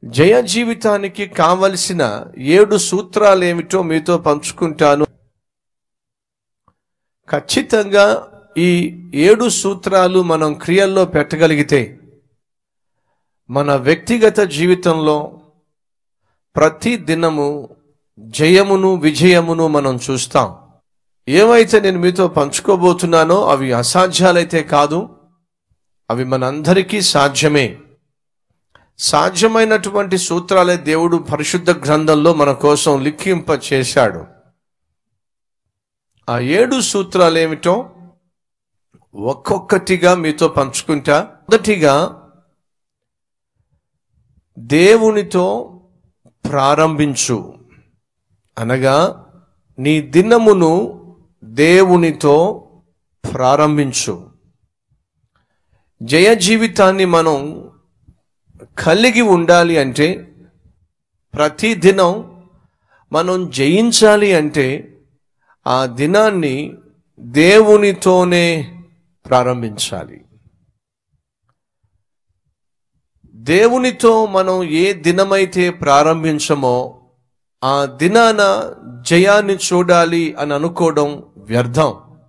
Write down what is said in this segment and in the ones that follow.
జయ జీవితానికి కావలసిన ఏడు సూత్రాలు ఏమిటో మీతో పంచుకుంటాను ఖచ్చితంగా ఈ ఏడు సూత్రాలు మనం క్రియల్లో పెట్టగలిగితే మన వ్యక్తిగత జీవితంలో ప్రతి దినము జయమును విజయమును మనం చూస్తాం ఏమైతే నేను మీతో పంచుకోబోతున్నానో అవి అసాధ్యాలైతే కాదు అవి మనందరికీ సాధ్యమే సాధ్యమైనటువంటి సూత్రాలే దేవుడు పరిశుద్ధ గ్రంథంలో మన కోసం లిఖింప చేశాడు ఆ ఏడు సూత్రాలు ఏమిటో ఒక్కొక్కటిగా మీతో పంచుకుంటా మొదటిగా దేవునితో ప్రారంభించు అనగా నీ దినమును దేవునితో ప్రారంభించు జయ జీవితాన్ని మనం కలిగి ఉండాలి అంటే ప్రతి దినం మనం జయించాలి అంటే ఆ దినాన్ని దేవునితోనే ప్రారంభించాలి దేవునితో మనం ఏ దినమైతే ప్రారంభించమో ఆ దినాన జయాన్ని చూడాలి అని అనుకోవడం వ్యర్థం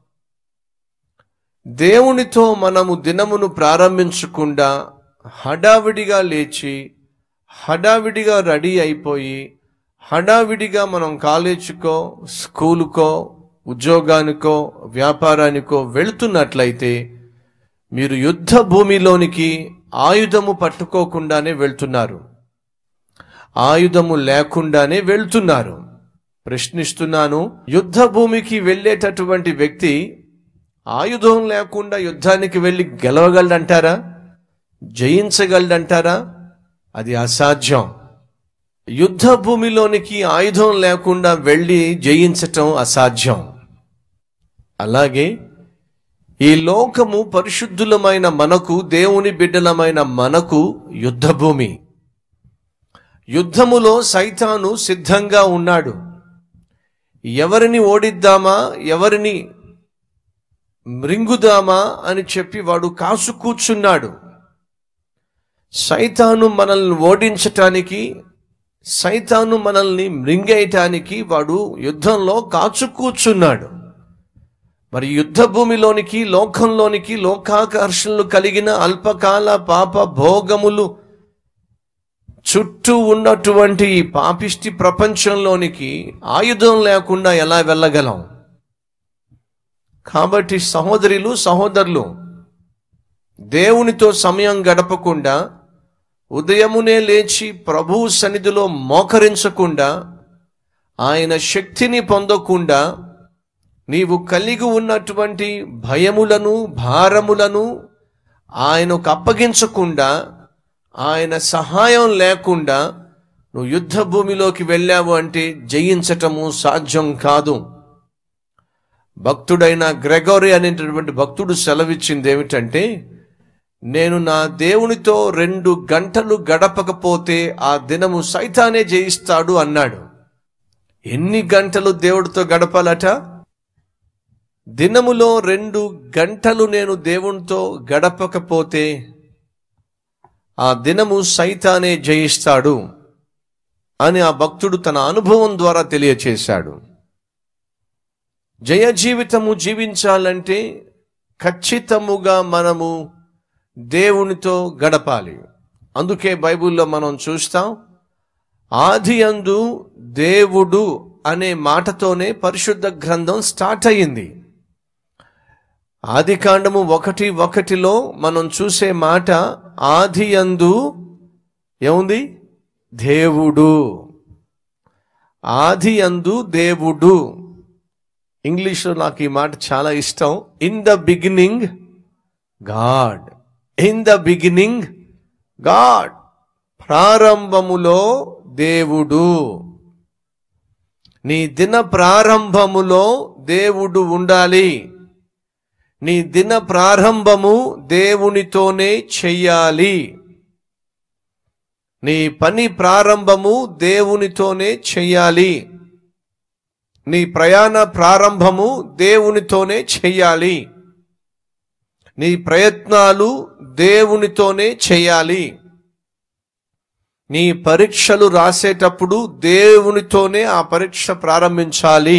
దేవునితో మనము దినమును ప్రారంభించకుండా హడావిడిగా లేచి హడావిడిగా రెడీ అయిపోయి హడావిడిగా మనం కాలేజీకో స్కూలుకో ఉద్యోగానికో వ్యాపారానికో వెళుతున్నట్లయితే మీరు యుద్ధ భూమిలోనికి ఆయుధము పట్టుకోకుండానే వెళ్తున్నారు ఆయుధము లేకుండానే వెళ్తున్నారు ప్రశ్నిస్తున్నాను యుద్ధ భూమికి వెళ్ళేటటువంటి వ్యక్తి ఆయుధం లేకుండా యుద్ధానికి వెళ్ళి గెలవగలడంటారా జయించగలడంటారా అది అసాధ్యం యుద్ధ భూమిలోనికి ఆయుధం లేకుండా వెళ్ళి జయించటం అసాధ్యం అలాగే ఈ లోకము పరిశుద్ధులమైన మనకు దేవుని బిడ్డలమైన మనకు యుద్ధ భూమి యుద్ధములో సైతాను సిద్ధంగా ఉన్నాడు ఎవరిని ఓడిద్దామా ఎవరిని మృంగుదామా అని చెప్పి వాడు కాసు కూర్చున్నాడు సైతాను మనల్ని ఓడించటానికి సైతాను మనల్ని మృంగేయటానికి వాడు యుద్ధంలో కాచు కూర్చున్నాడు మరి యుద్ధ భూమిలోనికి లోకంలోనికి లోకాకర్షణలు కలిగిన అల్పకాల పాప భోగములు చుట్టూ ఉన్నటువంటి ఈ పాపిష్టి ప్రపంచంలోనికి ఆయుధం లేకుండా ఎలా వెళ్ళగలం కాబట్టి సహోదరులు సహోదరులు దేవునితో సమయం గడపకుండా ఉదయమునే లేచి ప్రభువు సన్నిధిలో మోకరించకుండా ఆయన శక్తిని పొందకుండా నీవు కలిగి ఉన్నటువంటి భయములను భారములను ఆయనకు అప్పగించకుండా ఆయన సహాయం లేకుండా నువ్వు యుద్ధ భూమిలోకి వెళ్ళావు అంటే జయించటము సాధ్యం కాదు భక్తుడైన గ్రెగోరి అనేటటువంటి భక్తుడు సెలవిచ్చింది ఏమిటంటే నేను నా దేవునితో రెండు గంటలు గడపకపోతే ఆ దినము సైతానే జయిస్తాడు అన్నాడు ఎన్ని గంటలు దేవుడితో గడపాలట దినములో రెండు గంటలు నేను దేవునితో గడపకపోతే ఆ దినము సైతానే జయిస్తాడు అని ఆ భక్తుడు తన అనుభవం ద్వారా తెలియచేశాడు జయ జీవితము జీవించాలంటే ఖచ్చితముగా మనము దేవునితో గడపాలి అందుకే బైబిల్లో మనం చూస్తాం ఆది అందు దేవుడు అనే మాటతోనే పరిశుద్ధ గ్రంథం స్టార్ట్ అయ్యింది ఆది కాండము ఒకటి ఒకటిలో మనం చూసే మాట ఆది అందు ఏముంది దేవుడు ఆది అందు దేవుడు ఇంగ్లీష్లో నాకు ఈ మాట చాలా ఇష్టం in the beginning God in the beginning God ప్రారంభములో దేవుడు నీ దిన ప్రారంభములో దేవుడు ఉండాలి నీ దిన ప్రారంభము దేవునితోనే చెయ్యాలి నీ పని ప్రారంభము దేవునితోనే చెయ్యాలి నీ ప్రయాణ ప్రారంభము దేవునితోనే చెయ్యాలి నీ ప్రయత్నాలు దేవునితోనే చేయాలి నీ పరీక్షలు రాసేటప్పుడు దేవునితోనే ఆ పరీక్ష ప్రారంభించాలి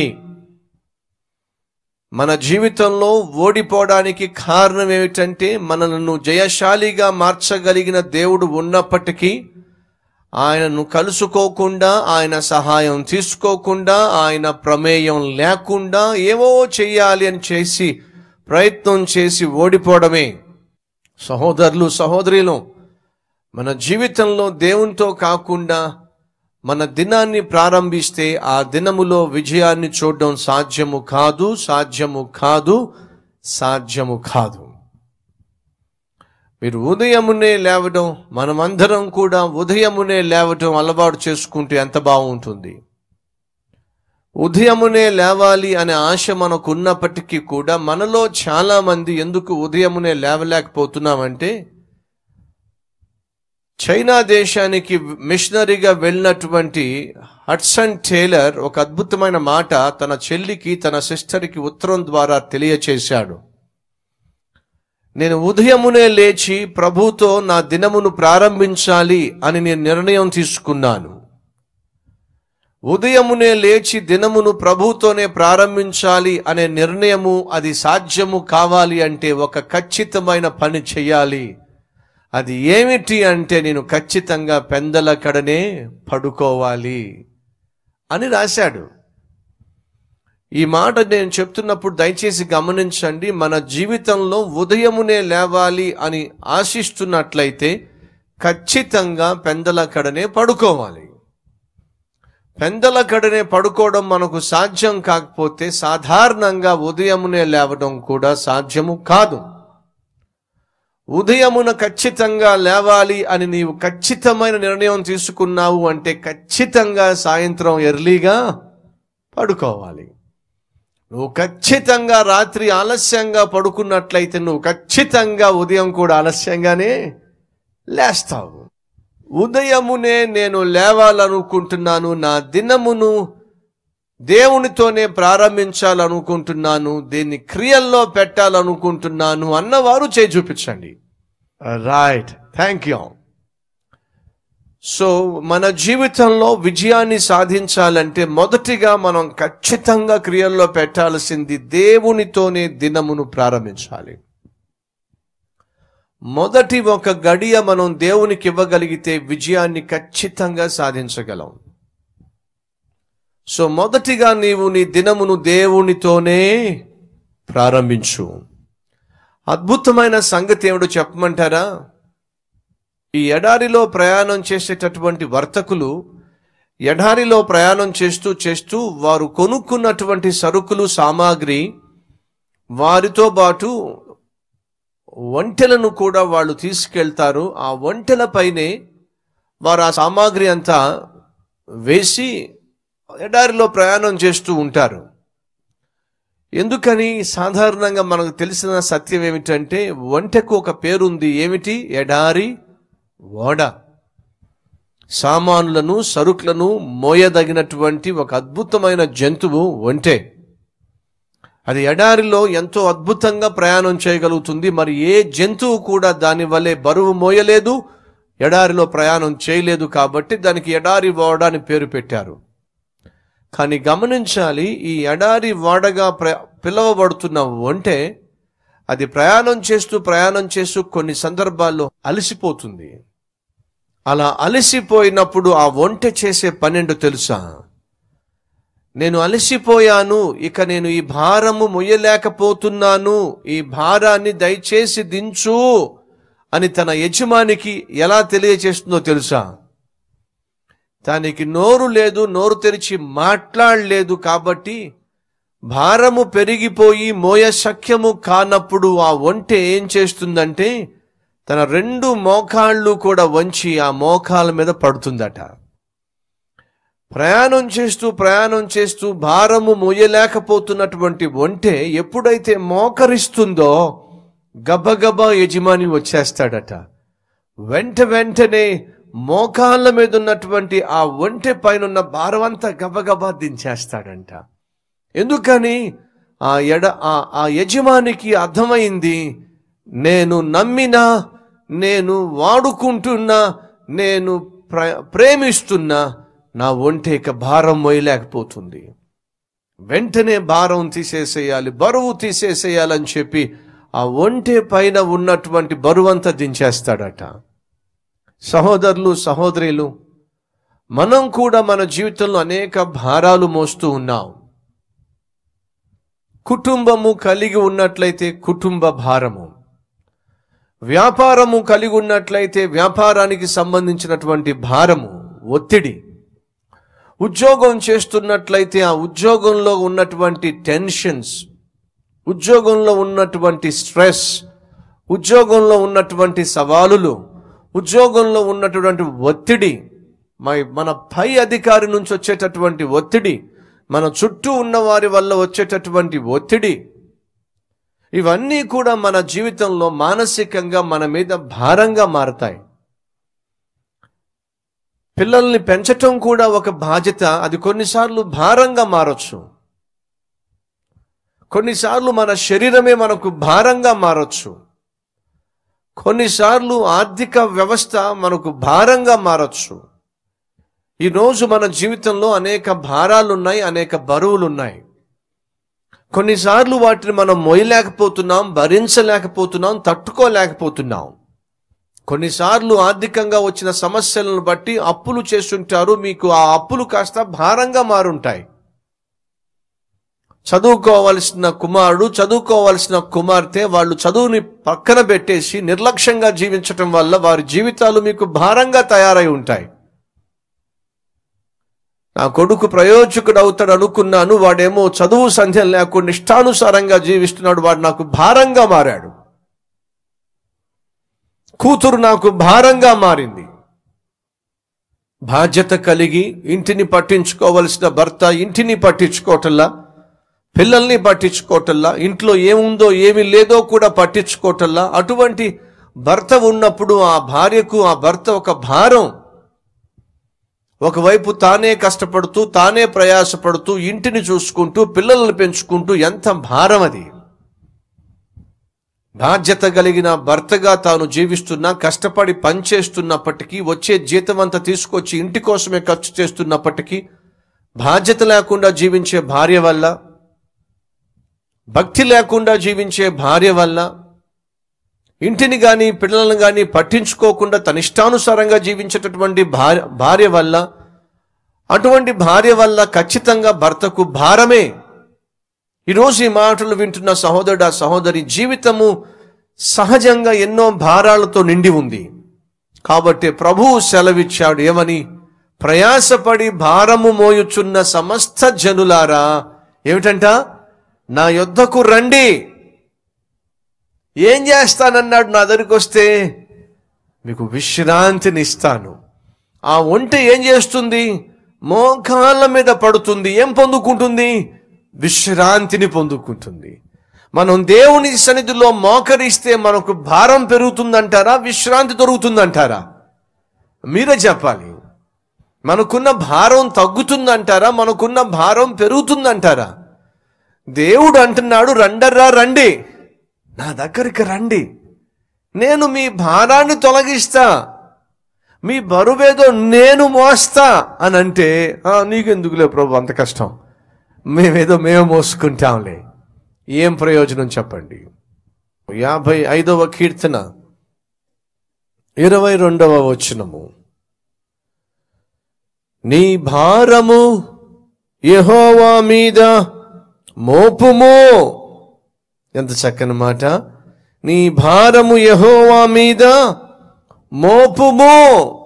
మన జీవితంలో ఓడిపోవడానికి కారణం ఏమిటంటే మనలను జయశాలిగా మార్చగలిగిన దేవుడు ఉన్నప్పటికీ ఆయనను కలుసుకోకుండా ఆయన సహాయం తీసుకోకుండా ఆయన ప్రమేయం లేకుండా ఏవో చెయ్యాలి అని చేసి ప్రయత్నం చేసి ఓడిపోవడమే సహోదరులు సహోదరులు మన జీవితంలో దేవునితో కాకుండా మన దినాన్ని ప్రారంభిస్తే ఆ దినములో విజయాన్ని చూడడం సాధ్యము కాదు సాధ్యము కాదు సాధ్యము కాదు మీరు ఉదయమునే లేవడం మనమందరం కూడా ఉదయమునే లేవడం అలవాటు చేసుకుంటే ఎంత బాగుంటుంది ఉదయమునే లేవాలి అనే ఆశ మనకు ఉన్నప్పటికీ కూడా మనలో చాలా మంది ఎందుకు ఉదయమునే లేవలేకపోతున్నామంటే చైనా దేశానికి మిషనరీగా వెళ్ళినటువంటి హడ్సన్ టేలర్ ఒక అద్భుతమైన మాట తన చెల్లికి తన సిస్టర్కి ఉత్తరం ద్వారా తెలియచేశాడు నేను ఉదయమునే లేచి ప్రభుతో నా దినమును ప్రారంభించాలి అని నేను నిర్ణయం తీసుకున్నాను ఉదయమునే లేచి దినమును ప్రభుతోనే ప్రారంభించాలి అనే నిర్ణయము అది సాధ్యము కావాలి అంటే ఒక ఖచ్చితమైన పని చేయాలి అది ఏమిటి అంటే నేను ఖచ్చితంగా పెందల కడనే పడుకోవాలి అని రాశాడు ఈ మాట నేను చెప్తున్నప్పుడు దయచేసి గమనించండి మన జీవితంలో ఉదయమునే లేవాలి అని ఆశిస్తున్నట్లయితే ఖచ్చితంగా పెందల కడనే పడుకోవాలి పెందల కడనే పడుకోవడం మనకు సాధ్యం కాకపోతే సాధారణంగా ఉదయమునే లేవడం కూడా సాధ్యము కాదు ఉదయమున ఖచ్చితంగా లేవాలి అని నీవు ఖచ్చితమైన నిర్ణయం తీసుకున్నావు అంటే ఖచ్చితంగా సాయంత్రం ఎర్లీగా పడుకోవాలి నువ్వు ఖచ్చితంగా రాత్రి ఆలస్యంగా పడుకున్నట్లయితే నువ్వు ఖచ్చితంగా ఉదయం కూడా ఆలస్యంగానే లేస్తావు ఉదయమునే నేను లేవాలనుకుంటున్నాను నా దినమును దేవునితోనే ప్రారంభించాలనుకుంటున్నాను దీన్ని క్రియల్లో పెట్టాలనుకుంటున్నాను అన్నవారు చేయి చూపించండి రైట్ థ్యాంక్ యూ సో మన జీవితంలో విజయాన్ని సాధించాలంటే మొదటిగా మనం ఖచ్చితంగా క్రియల్లో పెట్టాల్సింది దేవునితోనే దినమును ప్రారంభించాలి మొదటి ఒక గడియ మనం దేవునికి ఇవ్వగలిగితే విజయాన్ని ఖచ్చితంగా సాధించగలం సో మొదటిగా నీవు నీ దినమును దేవునితోనే ప్రారంభించు అద్భుతమైన సంగతి ఏమిటో చెప్పమంటారా ఈ ఎడారిలో ప్రయాణం చేసేటటువంటి వర్తకులు ఎడారిలో ప్రయాణం చేస్తూ చేస్తూ వారు కొనుక్కున్నటువంటి సరుకులు సామాగ్రి వారితో పాటు ఒంటెలను కూడా వాళ్ళు తీసుకెళ్తారు ఆ ఒంటెల పైనే వారు ఆ సామాగ్రి అంతా వేసి ఎడారిలో ప్రయాణం చేస్తూ ఉంటారు ఎందుకని సాధారణంగా మనకు తెలిసిన సత్యం ఏమిటంటే ఒంటెకు ఒక పేరుంది ఏమిటి ఎడారి ఓడ సామాన్లను సరుకులను మోయదగినటువంటి ఒక అద్భుతమైన జంతువు ఒంటె అది ఎడారిలో ఎంతో అద్భుతంగా ప్రయాణం చేయగలుగుతుంది మరి ఏ జంతువు కూడా దాని వలె బరువు మోయలేదు ఎడారిలో ప్రయాణం చేయలేదు కాబట్టి దానికి ఎడారి ఓడ అని పేరు పెట్టారు కానీ గమనించాలి ఈ ఎడారి వాడగా ప్ర పిలువబడుతున్న ఒంటె అది ప్రయాణం చేస్తూ ప్రయాణం చేస్తూ కొన్ని సందర్భాల్లో అలసిపోతుంది అలా అలసిపోయినప్పుడు ఆ ఒంటె చేసే పన్నెండు తెలుసా నేను అలసిపోయాను ఇక నేను ఈ భారము మొయ్యలేకపోతున్నాను ఈ భారాన్ని దయచేసి దించు అని తన యజమానికి ఎలా తెలియచేస్తుందో తెలుసా దానికి నోరు లేదు నోరు తెరిచి మాట్లాడలేదు కాబట్టి భారము పెరిగిపోయి మోయ శక్యము కానప్పుడు ఆ ఒంటె ఏం చేస్తుందంటే తన రెండు మోకాళ్ళు కూడా వంచి ఆ మోకాల మీద పడుతుందట ప్రయాణం చేస్తూ ప్రయాణం చేస్తూ భారము మోయలేకపోతున్నటువంటి ఒంటె ఎప్పుడైతే మోకరిస్తుందో గబగబా యజమాని వచ్చేస్తాడట వెంట వెంటనే మోకాళ్ళ మీద ఉన్నటువంటి ఆ ఒంటె పైన ఉన్న భారం అంతా గబగబా దించేస్తాడంట ఎందుకని ఆ ఎడ ఆ ఆ యజమానికి అర్థమైంది నేను నమ్మినా నేను వాడుకుంటున్నా నేను ప్ర ప్రేమిస్తున్నా నా ఒంటి ఇక భారం మోయలేకపోతుంది వెంటనే భారం తీసేసేయాలి బరువు తీసేసేయాలని చెప్పి ఆ ఒంటె పైన ఉన్నటువంటి బరువంతా దించేస్తాడట సహోదరులు సహోదరులు మనం కూడా మన జీవితంలో అనేక భారాలు మోస్తూ ఉన్నాం కుటుంబము కలిగి ఉన్నట్లయితే కుటుంబ భారము వ్యాపారము కలిగి ఉన్నట్లయితే వ్యాపారానికి సంబంధించినటువంటి భారము ఒత్తిడి ఉద్యోగం చేస్తున్నట్లయితే ఆ ఉద్యోగంలో ఉన్నటువంటి టెన్షన్స్ ఉద్యోగంలో ఉన్నటువంటి స్ట్రెస్ ఉద్యోగంలో ఉన్నటువంటి సవాలులు ఉద్యోగంలో ఉన్నటువంటి ఒత్తిడి మై- మన పై అధికారి నుంచి వచ్చేటటువంటి ఒత్తిడి మన చుట్టూ ఉన్న వారి వల్ల వచ్చేటటువంటి ఒత్తిడి ఇవన్నీ కూడా మన జీవితంలో మానసికంగా మన మీద భారంగా మారతాయి పిల్లల్ని పెంచటం కూడా ఒక బాధ్యత అది కొన్నిసార్లు భారంగా మారచ్చు కొన్నిసార్లు మన శరీరమే మనకు భారంగా మారచ్చు కొన్నిసార్లు ఆర్థిక వ్యవస్థ మనకు భారంగా మారచ్చు ఈరోజు మన జీవితంలో అనేక భారాలు ఉన్నాయి అనేక బరువులు ఉన్నాయి కొన్నిసార్లు వాటిని మనం మొయ్యలేకపోతున్నాం భరించలేకపోతున్నాం తట్టుకోలేకపోతున్నాం కొన్నిసార్లు ఆర్థికంగా వచ్చిన సమస్యలను బట్టి అప్పులు చేస్తుంటారు మీకు ఆ అప్పులు కాస్త భారంగా మారుంటాయి చదువుకోవలసిన కుమారుడు చదువుకోవలసిన కుమార్తె వాళ్ళు చదువుని పక్కన పెట్టేసి నిర్లక్ష్యంగా జీవించటం వల్ల వారి జీవితాలు మీకు భారంగా తయారై ఉంటాయి నా కొడుకు ప్రయోజకుడు అవుతాడు అనుకున్నాను వాడేమో చదువు సంధ్యం లేకుండా ఇష్టానుసారంగా జీవిస్తున్నాడు వాడు నాకు భారంగా మారాడు కూతురు నాకు భారంగా మారింది బాధ్యత కలిగి ఇంటిని పట్టించుకోవలసిన భర్త ఇంటిని పట్టించుకోవటల్లా పిల్లల్ని పట్టించుకోవటల్లా ఇంట్లో ఏముందో ఏమి లేదో కూడా పట్టించుకోవటల్లా అటువంటి భర్త ఉన్నప్పుడు ఆ భార్యకు ఆ భర్త ఒక భారం ఒకవైపు తానే కష్టపడుతూ తానే ప్రయాసపడుతూ ఇంటిని చూసుకుంటూ పిల్లల్ని పెంచుకుంటూ ఎంత భారం అది బాధ్యత కలిగిన భర్తగా తాను జీవిస్తున్నా కష్టపడి పనిచేస్తున్నప్పటికీ వచ్చే జీతం అంతా తీసుకొచ్చి ఇంటి కోసమే ఖర్చు చేస్తున్నప్పటికీ బాధ్యత లేకుండా జీవించే భార్య వల్ల భక్తి లేకుండా జీవించే భార్య వల్ల ఇంటిని కానీ పిల్లలను కానీ పట్టించుకోకుండా తన ఇష్టానుసారంగా జీవించేటటువంటి భార్య భార్య వల్ల అటువంటి భార్య వల్ల ఖచ్చితంగా భర్తకు భారమే ఈరోజు ఈ మాటలు వింటున్న సహోదరుడు సహోదరి జీవితము సహజంగా ఎన్నో భారాలతో నిండి ఉంది కాబట్టి ప్రభువు సెలవిచ్చాడు ఏమని ప్రయాసపడి భారము మోయుచున్న సమస్త జనులారా ఏమిటంట నా యొద్దకు రండి ఏం చేస్తానన్నాడు నా దగ్గరికి వస్తే మీకు విశ్రాంతిని ఇస్తాను ఆ ఒంటె ఏం చేస్తుంది మోకాళ్ళ మీద పడుతుంది ఏం పొందుకుంటుంది విశ్రాంతిని పొందుకుంటుంది మనం దేవుని సన్నిధిలో మోకరిస్తే మనకు భారం పెరుగుతుందంటారా విశ్రాంతి దొరుకుతుందంటారా మీరే చెప్పాలి మనకున్న భారం తగ్గుతుందంటారా మనకున్న భారం పెరుగుతుందంటారా దేవుడు అంటున్నాడు రండర్రా రండి నా దగ్గరికి రండి నేను మీ భారాన్ని తొలగిస్తా మీ బరువేదో నేను మోస్తా అని అంటే "ఆ, నీకెందుకులే ప్రభు అంత కష్టం మేమేదో మేము మోసుకుంటాంలే ఏం ప్రయోజనం చెప్పండి యాభై ఐదవ కీర్తన ఇరవై రెండవ వచనము నీ భారము యెహోవా మీద మోపుము ఎంత చక్కని మాట నీ భారము యెహోవా మీద మోపుము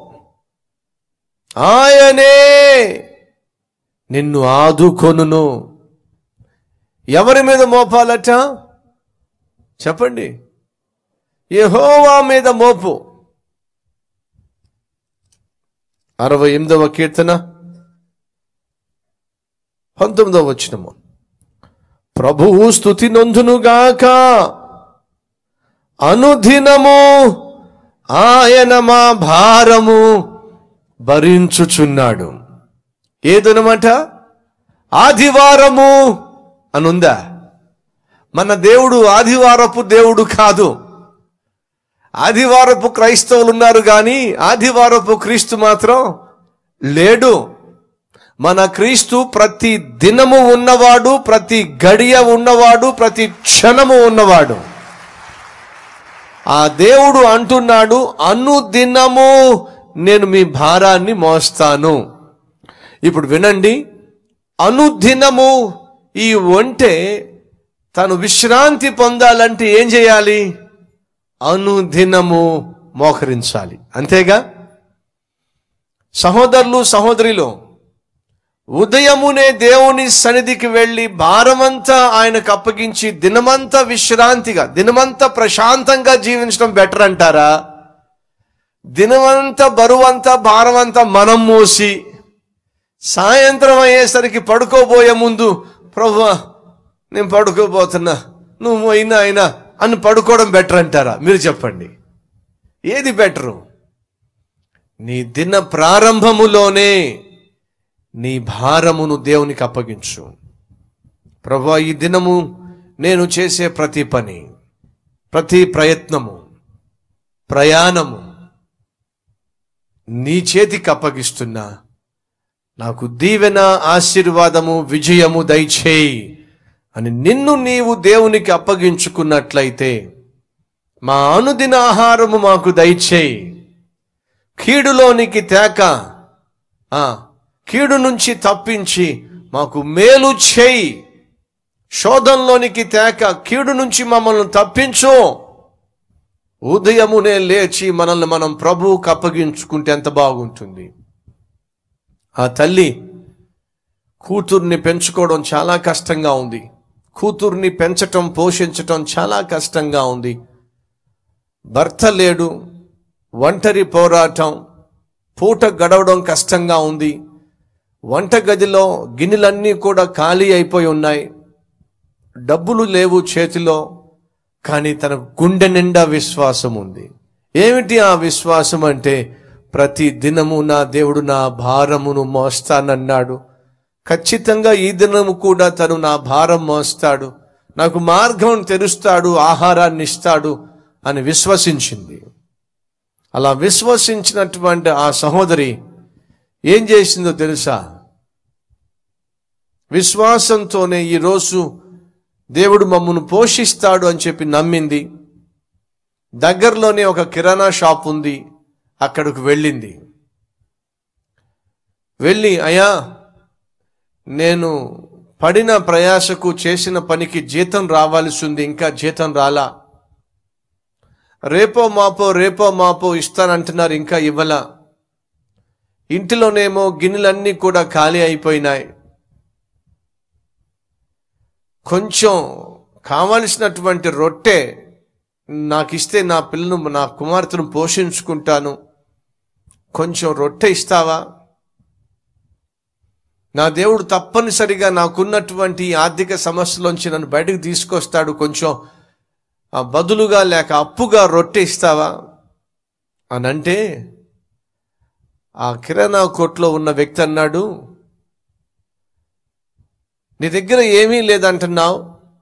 ఆయనే నిన్ను ఆదుకొనును ఎవరి మీద మోపాలట చెప్పండి యెహోవా మీద మోపు అరవై ఎనిమిదవ కీర్తన పంతొమ్మిదవ వచ్చినము ప్రభువు స్థుతి నొందునుగాక అనుదినము ఆయన మా భారము భరించుచున్నాడు ఏదనమాట ఆదివారము అనుందా మన దేవుడు ఆదివారపు దేవుడు కాదు ఆదివారపు క్రైస్తవులు ఉన్నారు కానీ ఆదివారపు క్రీస్తు మాత్రం లేడు మన క్రీస్తు ప్రతి దినము ఉన్నవాడు ప్రతి గడియ ఉన్నవాడు ప్రతి క్షణము ఉన్నవాడు ఆ దేవుడు అంటున్నాడు అనుదినము నేను మీ భారాన్ని మోస్తాను ఇప్పుడు వినండి అనుదినము ఈ ఒంటె తను విశ్రాంతి పొందాలంటే ఏం చేయాలి అనుదినము మోకరించాలి అంతేగా సహోదరులు సహోదరిలో ఉదయమునే దేవుని సన్నిధికి వెళ్ళి భారమంతా ఆయనకు అప్పగించి దినమంతా విశ్రాంతిగా దినమంతా ప్రశాంతంగా జీవించడం బెటర్ అంటారా దినమంతా బరువంతా భారమంతా మనం మోసి సాయంత్రం అయ్యేసరికి పడుకోబోయే ముందు ప్రభు నేను పడుకోబోతున్నా నువ్వు అయినా అయినా అని పడుకోవడం బెటర్ అంటారా మీరు చెప్పండి ఏది బెటరు నీ దిన ప్రారంభములోనే నీ భారమును దేవునికి అప్పగించు ప్రభా ఈ దినము నేను చేసే ప్రతి పని ప్రతి ప్రయత్నము ప్రయాణము నీ చేతికి అప్పగిస్తున్నా నాకు దీవెన ఆశీర్వాదము విజయము దయచేయి అని నిన్ను నీవు దేవునికి అప్పగించుకున్నట్లయితే మా అనుదిన ఆహారము మాకు దయచేయి కీడులోనికి తేక ఆ, కీడు నుంచి తప్పించి మాకు మేలు చేయి శోధంలోనికి తేక కీడు నుంచి మమ్మల్ని తప్పించు ఉదయమునే లేచి మనల్ని మనం ప్రభువుకు అప్పగించుకుంటే ఎంత బాగుంటుంది ఆ తల్లి కూతుర్ని పెంచుకోవడం చాలా కష్టంగా ఉంది కూతుర్ని పెంచటం పోషించటం చాలా కష్టంగా ఉంది భర్త లేడు ఒంటరి పోరాటం పూట గడవడం కష్టంగా ఉంది వంట గదిలో గిన్నెలన్నీ కూడా ఖాళీ అయిపోయి ఉన్నాయి డబ్బులు లేవు చేతిలో కానీ తన గుండె నిండా విశ్వాసం ఉంది ఏమిటి ఆ విశ్వాసం అంటే ప్రతి దినము నా దేవుడు నా భారమును మోస్తానన్నాడు ఖచ్చితంగా ఈ దినము కూడా తను నా భారం మోస్తాడు నాకు మార్గం తెరుస్తాడు ఆహారాన్ని ఇస్తాడు అని విశ్వసించింది అలా విశ్వసించినటువంటి ఆ సహోదరి ఏం చేసిందో తెలుసా విశ్వాసంతోనే ఈరోజు దేవుడు మమ్మను పోషిస్తాడు అని చెప్పి నమ్మింది దగ్గరలోనే ఒక కిరాణా షాప్ ఉంది అక్కడికి వెళ్ళింది వెళ్ళి అయ్యా నేను పడిన ప్రయాసకు చేసిన పనికి జీతం రావాల్సి ఉంది ఇంకా జీతం రాలా రేపో మాపో రేపో మాపో ఇస్తానంటున్నారు ఇంకా ఇవ్వలా ఇంటిలోనేమో గిన్నెలన్నీ కూడా ఖాళీ అయిపోయినాయి కొంచెం కావలసినటువంటి రొట్టె నాకు ఇస్తే నా పిల్లను నా కుమార్తెను పోషించుకుంటాను కొంచెం రొట్టె ఇస్తావా నా దేవుడు తప్పనిసరిగా నాకున్నటువంటి ఈ ఆర్థిక సమస్యలోంచి నన్ను బయటకు తీసుకొస్తాడు కొంచెం ఆ బదులుగా లేక అప్పుగా రొట్టె ఇస్తావా అని అంటే ఆ కిరాణా కొట్లో ఉన్న వ్యక్తి అన్నాడు నీ దగ్గర ఏమీ లేదంటున్నావు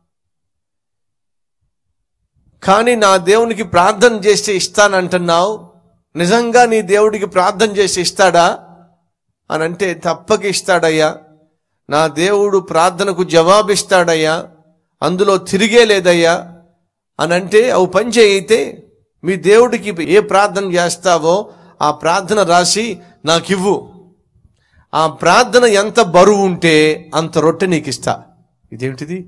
కానీ నా దేవునికి ప్రార్థన చేస్తే ఇస్తానంటున్నావు నిజంగా నీ దేవుడికి ప్రార్థన చేసి ఇస్తాడా అని అంటే తప్పక ఇస్తాడయ్యా నా దేవుడు ప్రార్థనకు జవాబిస్తాడయ్యా అందులో తిరిగే లేదయ్యా అని అంటే అవు పని చేయితే మీ దేవుడికి ఏ ప్రార్థన చేస్తావో ఆ ప్రార్థన రాసి నాకివ్వు ఆ ప్రార్థన ఎంత బరువు ఉంటే అంత రొట్టె నీకు ఇస్తా ఇదేమిటిది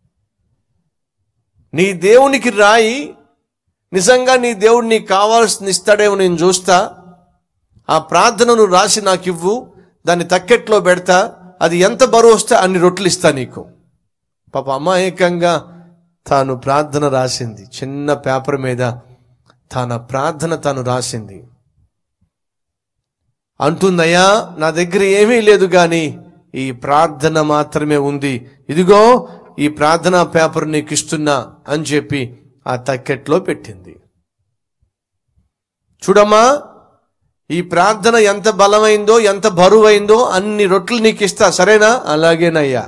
నీ దేవునికి రాయి నిజంగా నీ దేవుడు నీకు కావాల్సింది ఇస్తాడేమో నేను చూస్తా ఆ ప్రార్థనను రాసి నాకు ఇవ్వు దాన్ని తక్కెట్లో పెడతా అది ఎంత బరువు వస్తే అన్ని రొట్టెలు ఇస్తా నీకు పాప అమాయకంగా తాను ప్రార్థన రాసింది చిన్న పేపర్ మీద తన ప్రార్థన తాను రాసింది అంటుందయ్యా నా దగ్గర ఏమీ లేదు కానీ ఈ ప్రార్థన మాత్రమే ఉంది ఇదిగో ఈ ప్రార్థనా పేపర్ నీకు ఇస్తున్నా అని చెప్పి ఆ తక్కెట్లో పెట్టింది చూడమ్మా ఈ ప్రార్థన ఎంత బలమైందో ఎంత బరువైందో అన్ని రొట్టెలు నీకు ఇస్తా సరేనా అలాగేనయ్యా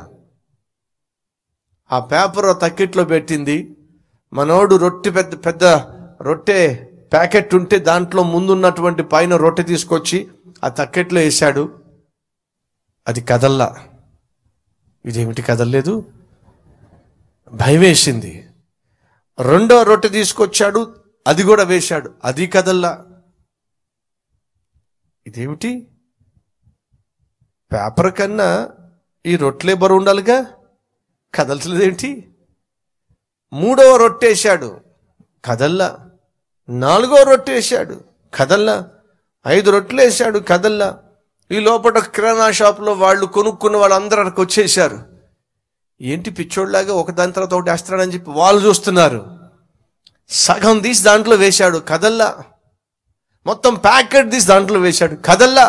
ఆ పేపర్ ఆ తక్కెట్లో పెట్టింది మనోడు రొట్టె పెద్ద పెద్ద రొట్టె ప్యాకెట్ ఉంటే దాంట్లో ముందున్నటువంటి పైన రొట్టె తీసుకొచ్చి ఆ తక్కెట్లో వేశాడు అది కదల్లా ఇదేమిటి కదలలేదు భయం వేసింది రెండో రొట్టె తీసుకొచ్చాడు అది కూడా వేశాడు అది కదల్లా ఇదేమిటి పేపర్ కన్నా ఈ రొట్టెలే బరువు ఉండాలిగా కదలట్లేదేంటి మూడవ రొట్టేశాడు కదల్లా నాలుగో రొట్టేశాడు కదల్లా ఐదు రొట్టెలు వేసాడు కదల్లా ఈ లోపల కిరాణా షాప్లో వాళ్ళు కొనుక్కున్న వాళ్ళందరూ అక్కడికి వచ్చేసారు ఏంటి పిచ్చోళ్ళలాగా ఒకదాని తర్వాత ఒకటి వేస్తున్నాడని చెప్పి వాళ్ళు చూస్తున్నారు సగం తీసి దాంట్లో వేశాడు కదల్లా మొత్తం ప్యాకెట్ తీసి దాంట్లో వేశాడు కదల్లా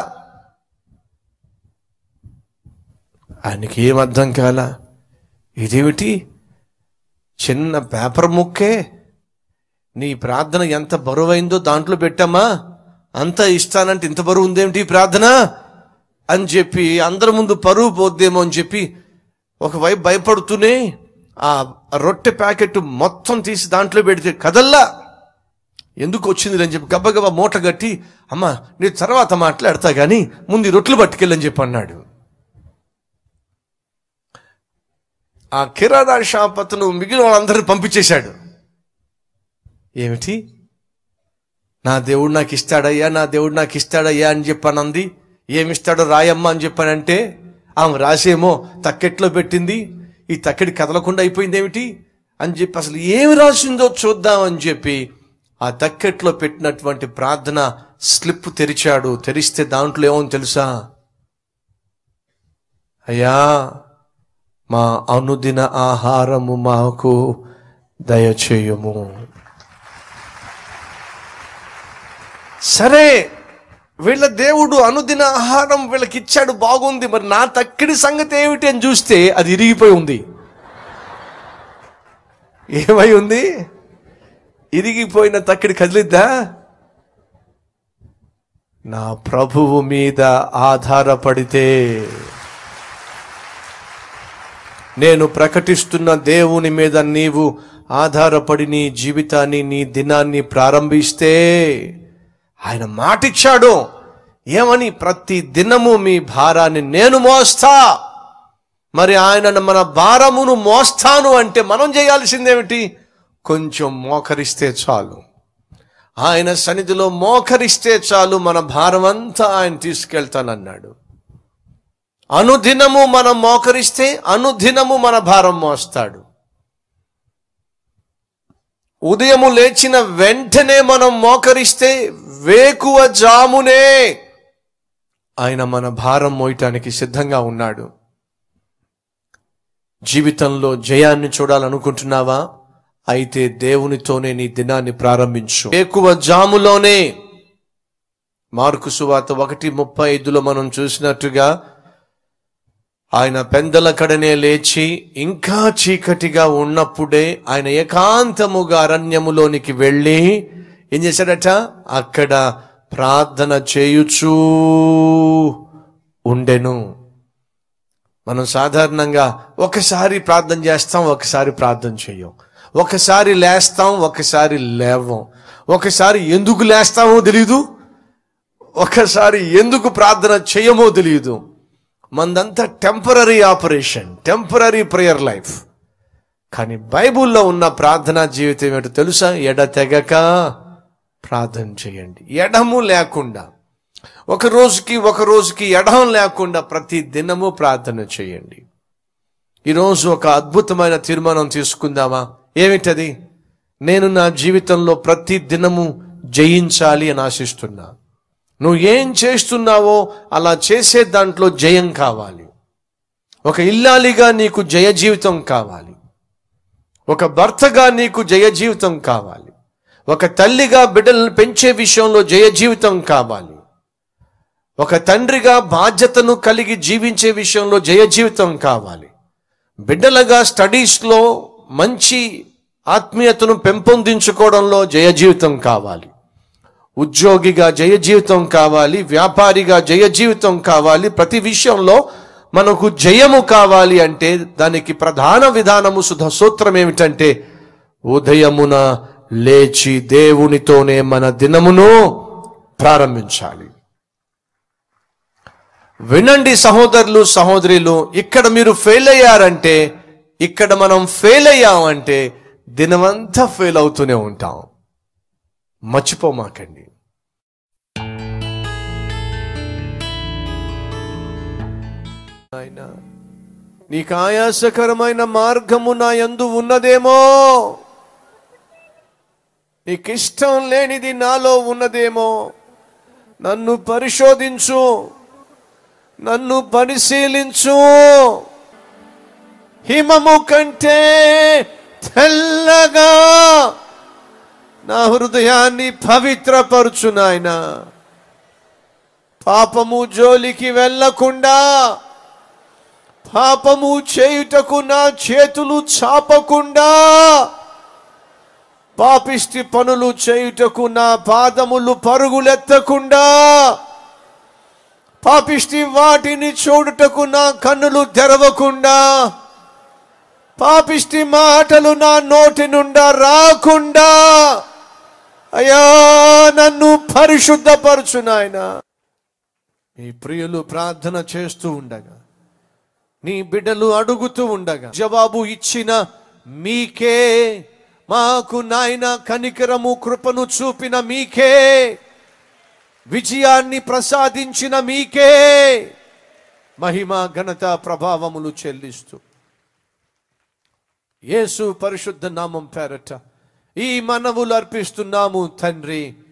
ఆయనకి ఏం అర్థం కాల ఇదేమిటి చిన్న పేపర్ ముక్కే నీ ప్రార్థన ఎంత బరువైందో దాంట్లో పెట్టామా అంత ఇస్తానంటే ఇంత బరువు ఉందేమిటి ఈ ప్రార్థన అని చెప్పి అందరి ముందు పరువు పోద్దేమో అని చెప్పి ఒకవైపు భయపడుతూనే ఆ రొట్టె ప్యాకెట్ మొత్తం తీసి దాంట్లో పెడితే కదల్లా ఎందుకు వచ్చింది అని చెప్పి గబ్బగబ్బా మూట కట్టి అమ్మా నీ తర్వాత మాట్లాడతా కానీ ముందు ఈ రొట్టెలు పట్టుకెళ్ళని చెప్పి అన్నాడు ఆ కిరాణా షాప్ అతను మిగిలిన వాళ్ళందరిని పంపించేశాడు ఏమిటి నా దేవుడు నాకు ఇస్తాడయ్యా నా దేవుడు నాకు ఇస్తాడయ్యా అని చెప్పానంది ఏమిస్తాడో రాయమ్మ అని చెప్పానంటే ఆమె రాసేమో తక్కెట్లో పెట్టింది ఈ తక్కెడి కదలకుండా అయిపోయింది ఏమిటి అని చెప్పి అసలు ఏమి రాసిందో చూద్దామని చెప్పి ఆ తక్కెట్లో పెట్టినటువంటి ప్రార్థన స్లిప్ తెరిచాడు తెరిస్తే దాంట్లో ఏమో తెలుసా అయ్యా మా అనుదిన ఆహారము మాకు దయచేయము సరే వీళ్ళ దేవుడు అనుదిన ఆహారం వీళ్ళకి ఇచ్చాడు బాగుంది మరి నా తక్కిడి సంగతి ఏమిటి అని చూస్తే అది ఇరిగిపోయి ఉంది ఏమై ఉంది ఇరిగిపోయిన తక్కిడి కదిలిద్దా నా ప్రభువు మీద ఆధారపడితే నేను ప్రకటిస్తున్న దేవుని మీద నీవు ఆధారపడి నీ జీవితాన్ని నీ దినాన్ని ప్రారంభిస్తే ఆయన మాటిచ్చాడు ఏమని ప్రతి దినము మీ భారాన్ని నేను మోస్తా మరి ఆయన మన భారమును మోస్తాను అంటే మనం చేయాల్సిందేమిటి కొంచెం మోకరిస్తే చాలు ఆయన సన్నిధిలో మోకరిస్తే చాలు మన భారం అంతా ఆయన తీసుకెళ్తానన్నాడు అనుదినము మనం మోకరిస్తే అనుదినము మన భారం మోస్తాడు ఉదయము లేచిన వెంటనే మనం మోకరిస్తే వేకువ జామునే ఆయన మన భారం మోయటానికి సిద్ధంగా ఉన్నాడు జీవితంలో జయాన్ని చూడాలనుకుంటున్నావా అయితే దేవునితోనే నీ దినాన్ని ప్రారంభించు వేకువ జాములోనే మార్కు సువాత ఒకటి ముప్పై ఐదులో మనం చూసినట్టుగా ఆయన పెందల కడనే లేచి ఇంకా చీకటిగా ఉన్నప్పుడే ఆయన ఏకాంతముగా అరణ్యములోనికి వెళ్ళి ఏం చేశాడట అక్కడ ప్రార్థన చేయుచూ ఉండెను మనం సాధారణంగా ఒకసారి ప్రార్థన చేస్తాం ఒకసారి ప్రార్థన చేయం ఒకసారి లేస్తాం ఒకసారి లేవం ఒకసారి ఎందుకు లేస్తామో తెలీదు ఒకసారి ఎందుకు ప్రార్థన చేయమో తెలియదు మందంతా temporary operation temporary prayer life కానీ బైబుల్లో ఉన్న ప్రార్థనా జీవితం ఏమిటో తెలుసా ఎడతెగక ప్రార్థన చేయండి ఎడము లేకుండా ఒక రోజుకి ఒక రోజుకి ఎడం లేకుండా ప్రతి దినము ప్రార్థన చేయండి ఈరోజు ఒక అద్భుతమైన తీర్మానం తీసుకుందామా ఏమిటది నేను నా జీవితంలో ప్రతి దినము జయించాలి అని ఆశిస్తున్నా నువ్వు ఏం చేస్తున్నావో అలా చేసే దాంట్లో జయం కావాలి ఒక ఇల్లాలిగా నీకు జయ జీవితం కావాలి ఒక భర్తగా నీకు జయ జీవితం కావాలి ఒక తల్లిగా బిడ్డలను పెంచే విషయంలో జయ జీవితం కావాలి ఒక తండ్రిగా బాధ్యతను కలిగి జీవించే విషయంలో జయ జీవితం కావాలి బిడ్డలుగా స్టడీస్లో మంచి ఆత్మీయతను పెంపొందించుకోవడంలో జయ జీవితం కావాలి ఉద్యోగిగా జయ జీవితం కావాలి వ్యాపారిగా జయ జీవితం కావాలి ప్రతి విషయంలో మనకు జయము కావాలి అంటే దానికి ప్రధాన విధానము సుధ సూత్రం ఏమిటంటే ఉదయమున లేచి దేవునితోనే మన దినమును ప్రారంభించాలి వినండి సహోదరులు సహోదరులు ఇక్కడ మీరు ఫెయిల్ అయ్యారంటే ఇక్కడ మనం ఫెయిల్ అయ్యామంటే దినమంతా ఫెయిల్ అవుతూనే ఉంటాం మర్చిపోమాకండి నాయనా నీకు ఆయాసకరమైన మార్గము నా యందు ఉన్నదేమో నీకు ఇష్టం లేనిది నాలో ఉన్నదేమో నన్ను పరిశోధించు నన్ను పరిశీలించు హిమము కంటే తెల్లగా నా హృదయాన్ని పవిత్రపరచు నాయన పాపము జోలికి వెళ్ళకుండా పాపము చేయుటకు నా చేతులు చాపకుండా పాపిష్టి పనులు చేయుటకు నా పాదములు పరుగులెత్తకుండా పాపిష్టి వాటిని చూడుటకు నా కన్నులు తెరవకుండా పాపిష్టి మాటలు నా నోటి నుండా రాకుండా అయ్యా నన్ను పరిశుద్ధపరచు నాయన మీ ప్రియులు ప్రార్థన చేస్తూ ఉండగా నీ బిడ్డలు అడుగుతూ ఉండగా జవాబు ఇచ్చిన మీకే మాకు నాయన కనికరము కృపను చూపిన మీకే విజయాన్ని ప్రసాదించిన మీకే మహిమ ఘనత ప్రభావములు చెల్లిస్తూ యేసు పరిశుద్ధ నామం పేరట ఈ మనవులు అర్పిస్తున్నాము తండ్రి